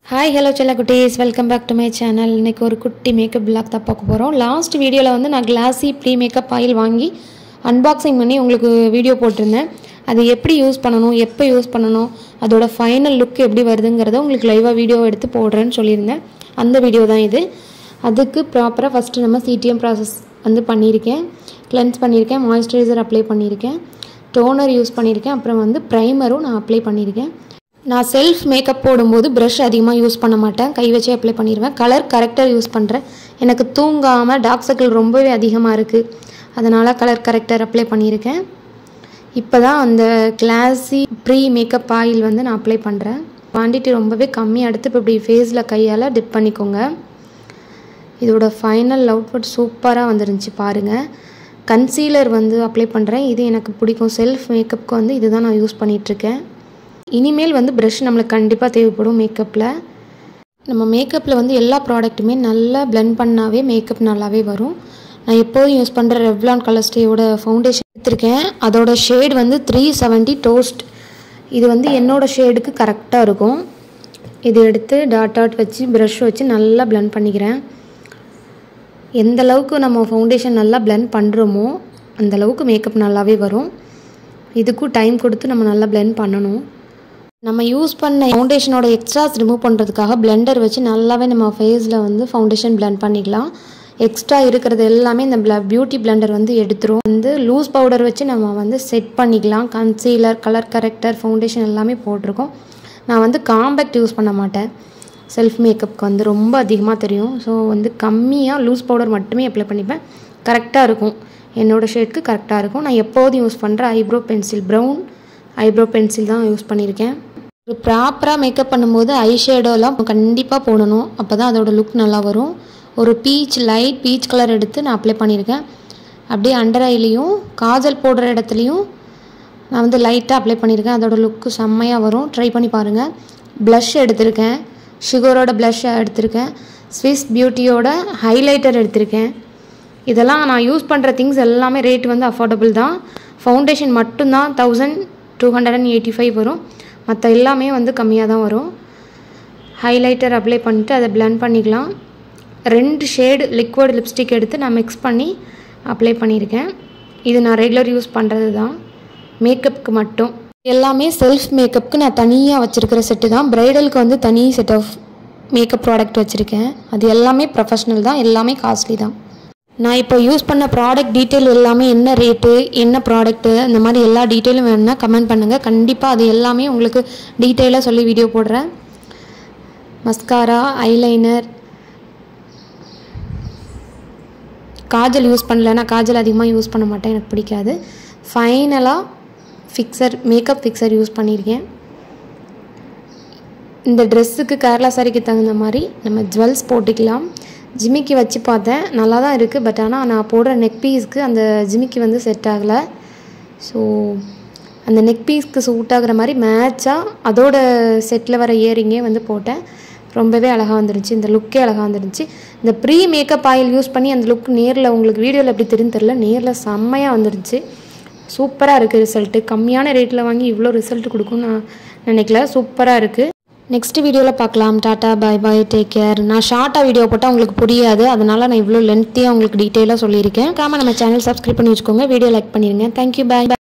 hi hello செல்ல குட்டீஸ் welcome back to my channel இன்னைக்கு ஒரு குட்டி மேக்கப் பிளாக் தான் பார்க்க போகிறோம் லாஸ்ட் வீடியோவில் வந்து நான் கிளாஸி ப்ரீ மேக்கப் ஆயில் வாங்கி அன்பாக்சிங் பண்ணி உங்களுக்கு வீடியோ போட்டிருந்தேன் அது எப்படி யூஸ் பண்ணணும் எப்போ யூஸ் பண்ணணும் அதோட ஃபைனல் லுக் எப்படி வருதுங்கிறத உங்களுக்கு லைவாக வீடியோ எடுத்து போடுறேன்னு சொல்லியிருந்தேன் அந்த வீடியோ தான் இது அதுக்கு ப்ராப்பராக ஃபஸ்ட்டு நம்ம சிடிஎம் ப்ராசஸ் வந்து பண்ணியிருக்கேன் கிளென்ஸ் பண்ணியிருக்கேன் மாய்ஸ்சரைசர் அப்ளை பண்ணியிருக்கேன் டோனர் யூஸ் பண்ணியிருக்கேன் அப்புறம் வந்து ப்ரைமரும் நான் அப்ளை பண்ணியிருக்கேன் நான் செல்ஃப் மேக்கப் போடும்போது ப்ரஷ் அதிகமாக யூஸ் பண்ண மாட்டேன் கை வச்சே அப்ளை பண்ணிடுவேன் கலர் கரெக்டாக யூஸ் பண்ணுறேன் எனக்கு தூங்காமல் டார்க் சர்க்கிள் ரொம்பவே அதிகமாக இருக்குது அதனால் கலர் கரெக்டர் அப்ளை பண்ணியிருக்கேன் இப்போ தான் அந்த கிளாஸி ப்ரீ மேக்கப் ஆயில் வந்து நான் அப்ளை பண்ணுறேன் குவான்டிட்டி ரொம்பவே கம்மியாக எடுத்து இப்போ இப்படி ஃபேஸில் கையால் டிப் பண்ணிக்கோங்க இதோட ஃபைனல் அவுட்புட் சூப்பராக வந்துருந்துச்சு பாருங்கள் கன்சீலர் வந்து அப்ளை பண்ணுறேன் இது எனக்கு பிடிக்கும் செல்ஃப் மேக்கப்புக்கு வந்து இதுதான் நான் யூஸ் பண்ணிகிட்ருக்கேன் இனிமேல் வந்து ப்ரஷ் நம்மளுக்கு கண்டிப்பாக தேவைப்படும் மேக்கப்பில் நம்ம மேக்கப்பில் வந்து எல்லா ப்ராடக்ட்டுமே நல்லா பிளெண்ட் பண்ணாவே மேக்கப் நல்லாவே வரும் நான் எப்போதும் யூஸ் பண்ணுற ரெவ்லான் கலர் ஸ்டேயோட ஃபவுண்டேஷன் எடுத்திருக்கேன் அதோட ஷேட் வந்து த்ரீ செவன்ட்டி டோஸ்ட் இது வந்து என்னோட ஷேடுக்கு கரெக்டாக இருக்கும் இது எடுத்து டாட் டாட் வச்சு ப்ரஷ் வச்சு நல்லா பிளெண்ட் பண்ணிக்கிறேன் எந்த அளவுக்கு நம்ம ஃபவுண்டேஷன் நல்லா பிளெண்ட் பண்ணுறோமோ அந்த அளவுக்கு மேக்கப் நல்லாவே வரும் இதுக்கும் டைம் கொடுத்து நம்ம நல்லா பிளெண்ட் பண்ணணும் நம்ம யூஸ் பண்ண ஃபவுண்டேஷனோட எக்ஸ்ட்ராஸ் ரிமூவ் பண்ணுறதுக்காக பிளெண்டர் வச்சு நல்லாவே நம்ம ஃபேஸில் வந்து ஃபவுண்டேஷன் பிளெண்ட் பண்ணிக்கலாம் எக்ஸ்ட்ரா இருக்கிறது எல்லாமே இந்த பிள பியூட்டி பிளெண்டர் வந்து எடுத்துரும் வந்து லூஸ் பவுடர் வச்சு நம்ம வந்து செட் பண்ணிக்கலாம் கன்சீலர் கலர் கரெக்டர் ஃபவுண்டேஷன் எல்லாமே போட்டிருக்கோம் நான் வந்து காம்பேக்ட் யூஸ் பண்ண மாட்டேன் செல்ஃப் மேக்கப்புக்கு வந்து ரொம்ப அதிகமாக தெரியும் ஸோ வந்து கம்மியாக லூஸ் பவுடர் மட்டுமே அப்ளை பண்ணிப்பேன் கரெக்டாக இருக்கும் என்னோடய ஷேட்க்கு கரெக்டாக இருக்கும் நான் எப்போதும் யூஸ் பண்ணுற eyebrow pencil brown eyebrow pencil தான் யூஸ் பண்ணியிருக்கேன் ஒரு ப்ராப்பராக மேக்கப் பண்ணும்போது ஐ ஷேடோலாம் கண்டிப்பாக போடணும் அப்போ தான் அதோட லுக் நல்லா வரும் ஒரு பீச் லைட் பீச் கலர் எடுத்து நான் அப்ளை பண்ணியிருக்கேன் அப்படியே அண்டர் ஐலையும் காஜல் போடுற இடத்துலையும் நான் வந்து லைட்டாக அப்ளை பண்ணியிருக்கேன் அதோட லுக்கு செம்மையாக வரும் ட்ரை பண்ணி பாருங்கள் ப்ளஷ் எடுத்திருக்கேன் சுகரோட ப்ளஷ் எடுத்திருக்கேன் ஸ்விஸ் பியூட்டியோட ஹைலைட்டர் எடுத்திருக்கேன் இதெல்லாம் நான் யூஸ் பண்ணுற திங்ஸ் எல்லாமே ரேட் வந்து அஃபோர்டபுள் தான் ஃபவுண்டேஷன் மட்டும்தான் thousand two hundred and eighty five வரும் மற்ற எல்லாமே வந்து கம்மியாக தான் வரும் ஹைலைட்டர் அப்ளை பண்ணிவிட்டு அதை பிளெண்ட் பண்ணிக்கலாம் ரெண்டு ஷேடு லிக்விட் லிப்ஸ்டிக் எடுத்து நான் மிக்ஸ் பண்ணி அப்ளை பண்ணியிருக்கேன் இது நான் ரெகுலர் யூஸ் பண்ணுறது தான் மேக்கப்புக்கு மட்டும் எல்லாமே செல்ஃப் மேக்கப்புக்கு நான் தனியாக வச்சுருக்கிற செட்டு தான் ப்ரைடலுக்கு வந்து தனி செட் ஆஃப் மேக்கப் ப்ராடக்ட் வச்சுருக்கேன் அது எல்லாமே ப்ரொஃபஷ்னல் தான் எல்லாமே காஸ்ட்லி தான் நான் இப்போ யூஸ் பண்ண ப்ராடக்ட் டீட்டெயில் எல்லாமே என்ன ரேட்டு என்ன ப்ராடக்ட்டு அந்த மாதிரி எல்லா டீட்டெயிலும் வேணும்னா கமெண்ட் பண்ணுங்கள் கண்டிப்பாக அது எல்லாமே உங்களுக்கு டீட்டெயிலாக சொல்லி வீடியோ போடுறேன் மஸ்காரா ஐலைனர் காஜல் யூஸ் பண்ணல நான் காஜல் அதிகமாக யூஸ் பண்ண மாட்டேன் எனக்கு பிடிக்காது ஃபைனலாக ஃபிக்சர் மேக்கப் ஃபிக்சர் யூஸ் பண்ணியிருக்கேன் இந்த ட்ரெஸ்ஸுக்கு கேரளா சாரிக்கு தகுந்த மாதிரி நம்ம ஜுவல்ஸ் போட்டுக்கலாம் ஜிமிக்கி வச்சு பார்த்தேன் நல்லா தான் இருக்குது பட் ஆனால் நான் போடுற நெக் பீஸ்க்கு அந்த ஜிமிக்கி வந்து செட் ஆகலை ஸோ அந்த நெக் பீஸ்க்கு சூட் ஆகுற மாதிரி மேட்சாக அதோட செட்டில் வர இயரிங்கே வந்து போட்டேன் ரொம்பவே அழகாக வந்துருச்சு இந்த லுக்கே அழகாக வந்துருச்சு இந்த ப்ரீ மேக்கப் ஆயில் யூஸ் பண்ணி அந்த லுக் நேரில் உங்களுக்கு வீடியோவில் எப்படி தெரியும் தெரில நேரில் செம்மையாக வந்துருச்சு சூப்பராக இருக்குது ரிசல்ட்டு கம்மியான ரேட்டில் வாங்கி இவ்வளோ ரிசல்ட் கொடுக்கும்னு நான் நினைக்கல சூப்பராக இருக்குது நெக்ஸ்ட் வீடியோவில் பார்க்கலாம் tata bye bye take care நான் ஷார்ட்டாக வீடியோ போட்டால் உங்களுக்கு புரியாது அதனால் நான் இவ்வளோ லென்த்தியாக உங்களுக்கு டீட்டெயிலாக சொல்லியிருக்கேன் காம நம்ம சேனல் சப்ஸ்கிரைப் பண்ணி வச்சுக்கோங்க வீடியோ லைக் பண்ணிடுங்க தேங்க்யூ பாய்